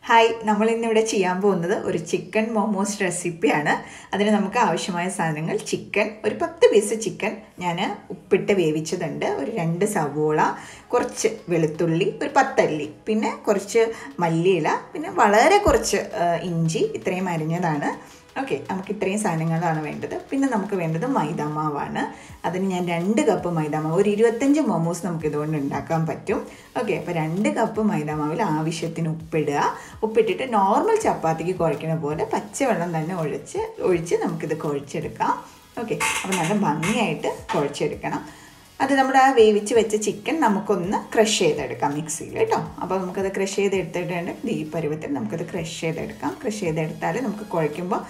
hi നമ്മൾ ഇന്നിവിടെ ചെയ്യാൻ പോകുന്നത് ഒരു ചിക്കൻ മോമോസ് റെസിപ്പിയാണ് അതിന് നമുക്ക് ആവശ്യമായ സാധനങ്ങൾ ചിക്കൻ ഒരു പത്ത് പീസ് ചിക്കൻ ഞാൻ ഉപ്പിട്ട് വേവിച്ചതുണ്ട് ഒരു രണ്ട് സവോള കുറച്ച് വെളുത്തുള്ളി ഒരു പത്തല്ലി പിന്നെ കുറച്ച് മല്ലിയില പിന്നെ വളരെ കുറച്ച് ആ, ഇഞ്ചി ഇത്രയും അരിഞ്ഞതാണ് ഓക്കെ നമുക്ക് ഇത്രയും സാധനങ്ങളാണ് വേണ്ടത് പിന്നെ നമുക്ക് വേണ്ടത് മൈദാമാവാണ് അതിന് ഞാൻ രണ്ട് കപ്പ് മൈദാമാവ് ഒരു ഇരുപത്തഞ്ച് മോമോസ് നമുക്ക് ഇതുകൊണ്ട് ഉണ്ടാക്കാൻ പറ്റും ഓക്കെ അപ്പോൾ രണ്ട് കപ്പ് മൈദാമാവിൽ ആവശ്യത്തിന് ഉപ്പിടുക ഉപ്പിട്ടിട്ട് നോർമൽ ചപ്പാത്തിക്ക് കുഴക്കണ പോലെ പച്ചവെള്ളം തന്നെ ഒഴിച്ച് ഒഴിച്ച് നമുക്കിത് കുഴച്ചെടുക്കാം ഓക്കെ അപ്പോൾ നല്ല ഭംഗിയായിട്ട് കുഴച്ചെടുക്കണം അത് നമ്മുടെ ആ വേവിച്ച് വെച്ച ചിക്കൻ നമുക്കൊന്ന് ക്രഷ് ചെയ്തെടുക്കാം മിക്സിയിൽ കേട്ടോ അപ്പോൾ നമുക്കത് ക്രഷ് ചെയ്തെടുത്തിട്ടുണ്ട് ഈ പരുവത്തിൽ നമുക്കത് ക്രഷ് ചെയ്തെടുക്കാം ക്രഷ് ചെയ്തെടുത്താൽ നമുക്ക് കുഴയ്ക്കുമ്പോൾ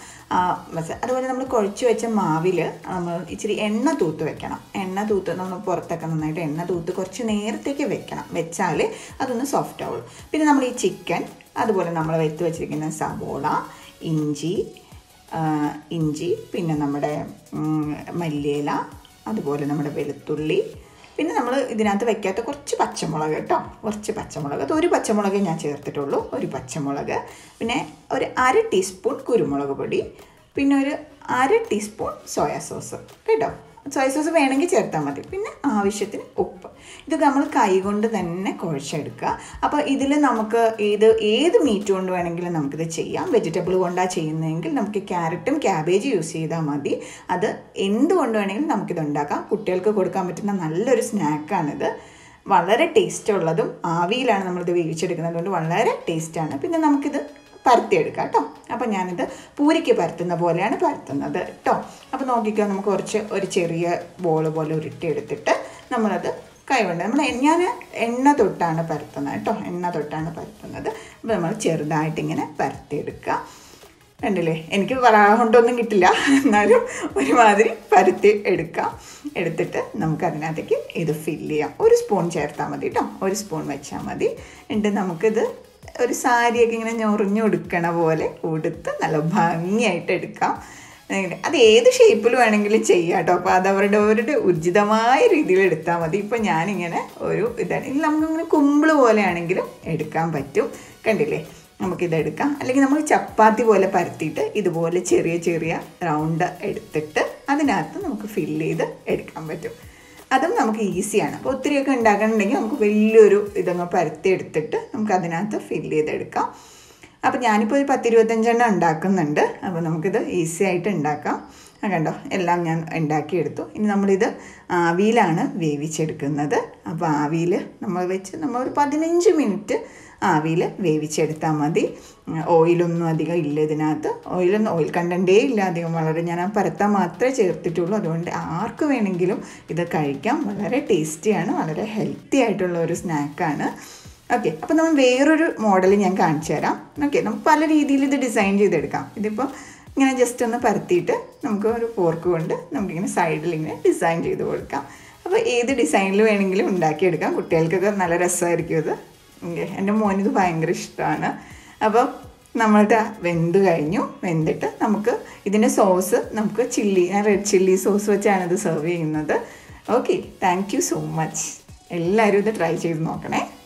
മസ അതുപോലെ നമ്മൾ കുഴച്ച് വെച്ച മാവിൽ നമ്മൾ ഇച്ചിരി എണ്ണ തൂത്ത് വെക്കണം എണ്ണ തൂത്ത് നമ്മൾ പുറത്തൊക്കെ നന്നായിട്ട് എണ്ണ തൂത്ത് കുറച്ച് നേരത്തേക്ക് വെക്കണം വെച്ചാൽ അതൊന്ന് സോഫ്റ്റ് ആവുള്ളൂ പിന്നെ നമ്മൾ ഈ ചിക്കൻ അതുപോലെ നമ്മൾ വെത്ത് വെച്ചിരിക്കുന്ന സവോള ഇഞ്ചി ആ, ഇഞ്ചി പിന്നെ നമ്മുടെ ഉം, മല്ലിയില അതുപോലെ നമ്മുടെ വെളുത്തുള്ളി പിന്നെ നമ്മൾ ഇതിനകത്ത് വെക്കാത്ത കുറച്ച് പച്ചമുളക് കേട്ടോ കുറച്ച് പച്ചമുളക് അത് ഒരു പച്ചമുളകേ ഞാൻ ചേർത്തിട്ടുള്ളൂ ഒരു പച്ചമുളക് പിന്നെ ഒരു അര ടീസ്പൂൺ കുരുമുളക് പൊടി പിന്നെ ഒരു അര ടീസ്പൂൺ സോയാ സോസ് കേട്ടോ സോയ സോസ് വേണമെങ്കിൽ ചേർത്താൽ മതി പിന്നെ ആവശ്യത്തിന് ഉപ്പ് ഇത് നമ്മൾ കൈകൊണ്ട് തന്നെ കുഴച്ചെടുക്കുക അപ്പോൾ ഇതിൽ നമുക്ക് ഏത് ഏത് മീറ്റ് കൊണ്ട് വേണമെങ്കിലും നമുക്കിത് ചെയ്യാം വെജിറ്റബിൾ കൊണ്ടാണ് ചെയ്യുന്നതെങ്കിൽ നമുക്ക് ക്യാരറ്റും ക്യാബേജ് യൂസ് ചെയ്താൽ മതി അത് എന്തുകൊണ്ട് വേണമെങ്കിലും നമുക്കിത് ഉണ്ടാക്കാം കുട്ടികൾക്ക് കൊടുക്കാൻ പറ്റുന്ന നല്ലൊരു സ്നാക്കാണിത് വളരെ ടേസ്റ്റ് ഉള്ളതും ആവിയിലാണ് നമ്മളിത് വേവിച്ചെടുക്കുന്നത് അതുകൊണ്ട് വളരെ ടേസ്റ്റാണ് പിന്നെ നമുക്കിത് പരത്തിയെടുക്കാം കേട്ടോ അപ്പോൾ ഞാനിത് പൂരിക്ക് പരത്തുന്ന പോലെയാണ് പരത്തുന്നത് കേട്ടോ അപ്പോൾ നോക്കിക്കോ നമുക്ക് കുറച്ച് ഒരു ചെറിയ ബോൾ പോലെ ഉരുട്ടിയെടുത്തിട്ട് നമ്മളത് കൈകൊണ്ട് നമ്മൾ ഞാൻ എണ്ണ തൊട്ടാണ് പരത്തുന്നത് കേട്ടോ എണ്ണ തൊട്ടാണ് പരത്തുന്നത് അപ്പോൾ നമ്മൾ ചെറുതായിട്ട് ഇങ്ങനെ പരത്തിയെടുക്കുക കണ്ടില്ലേ എനിക്ക് പറയാൻ കൊണ്ടൊന്നും കിട്ടില്ല എന്നാലും ഒരുമാതിരി പരത്തി എടുക്കാം എടുത്തിട്ട് നമുക്ക് അതിനകത്തേക്ക് ഇത് ഫില്ല് ചെയ്യാം ഒരു സ്പൂൺ ചേർത്താൽ മതി കേട്ടോ ഒരു സ്പൂൺ വെച്ചാൽ മതി എന്നിട്ട് നമുക്കിത് ഒരു സാരിയൊക്കെ ഇങ്ങനെ ഞൊറിഞ്ഞു കൊടുക്കണ പോലെ ഉടുത്ത് നല്ല ഭംഗിയായിട്ട് എടുക്കാം അങ്ങനെ അത് ഏത് ഷേപ്പിൽ വേണമെങ്കിലും ചെയ്യാം കേട്ടോ അപ്പോൾ അത് അവരുടെ അവരുടെ ഉചിതമായ രീതിയിൽ എടുത്താൽ മതി ഇപ്പം ഞാനിങ്ങനെ ഒരു ഇതാണ് ഇല്ല നമുക്കിങ്ങനെ കുമ്പിള് പോലെയാണെങ്കിലും എടുക്കാൻ പറ്റും കണ്ടില്ലേ നമുക്കിത് എടുക്കാം അല്ലെങ്കിൽ നമുക്ക് ചപ്പാത്തി പോലെ പരത്തിയിട്ട് ഇതുപോലെ ചെറിയ ചെറിയ റൗണ്ട് എടുത്തിട്ട് അതിനകത്ത് നമുക്ക് ഫില്ല് ചെയ്ത് എടുക്കാൻ പറ്റും അതും നമുക്ക് ഈസിയാണ് അപ്പോൾ ഒത്തിരിയൊക്കെ ഉണ്ടാക്കണമെങ്കിൽ നമുക്ക് വലിയൊരു ഇതങ്ങ് പരത്തി എടുത്തിട്ട് നമുക്ക് അതിനകത്ത് ഫില്ല് ചെയ്തെടുക്കാം അപ്പോൾ ഞാനിപ്പോൾ ഒരു പത്തിരുപത്തഞ്ചെണ്ണം ഉണ്ടാക്കുന്നുണ്ട് അപ്പോൾ നമുക്കിത് ഈസി ആയിട്ട് ഉണ്ടാക്കാം ആ കണ്ടോ എല്ലാം ഞാൻ ഉണ്ടാക്കിയെടുത്തു ഇനി നമ്മളിത് ആവിയിലാണ് വേവിച്ചെടുക്കുന്നത് അപ്പോൾ ആവിയിൽ നമ്മൾ വെച്ച് നമ്മൾ ഒരു പതിനഞ്ച് മിനിറ്റ് ആവിയിൽ വേവിച്ചെടുത്താൽ മതി ഓയിലൊന്നും അധികം ഇല്ല ഇതിനകത്ത് ഓയിലൊന്നും ഓയിൽ കണ്ടൻറ്റേ ഇല്ല അധികം വളരെ ഞാൻ ആ പരത്താൻ മാത്രമേ ചേർത്തിട്ടുള്ളൂ അതുകൊണ്ട് ആർക്ക് വേണമെങ്കിലും ഇത് കഴിക്കാം വളരെ ടേസ്റ്റിയാണ് വളരെ ഹെൽത്തി ആയിട്ടുള്ള ഒരു സ്നാക്കാണ് ഓക്കെ അപ്പോൾ നമ്മൾ വേറൊരു മോഡൽ ഞാൻ കാണിച്ചു തരാം ഓക്കെ നമുക്ക് പല രീതിയിൽ ഇത് ഡിസൈൻ ചെയ്തെടുക്കാം ഇതിപ്പോൾ ഇങ്ങനെ ജസ്റ്റ് ഒന്ന് പരത്തിയിട്ട് നമുക്ക് ഒരു ഫോർക്ക് കൊണ്ട് നമുക്കിങ്ങനെ സൈഡിൽ ഇങ്ങനെ ഡിസൈൻ ചെയ്ത് കൊടുക്കാം അപ്പോൾ ഏത് ഡിസൈനിൽ വേണമെങ്കിലും ഉണ്ടാക്കിയെടുക്കാം കുട്ടികൾക്കൊക്കെ നല്ല രസമായിരിക്കും ഇത് ഓക്കെ എൻ്റെ മോനിത് ഭയങ്കര ഇഷ്ടമാണ് അപ്പോൾ നമ്മളുടെ വെന്ത് കഴിഞ്ഞു വെന്തിട്ട് നമുക്ക് ഇതിൻ്റെ സോസ് നമുക്ക് ചില്ലി ഞാൻ റെഡ് ചില്ലി സോസ് വെച്ചാണ് ഇത് സെർവ് ചെയ്യുന്നത് okay thank you so much എല്ലാവരും ഇത് ട്രൈ ചെയ്ത് നോക്കണേ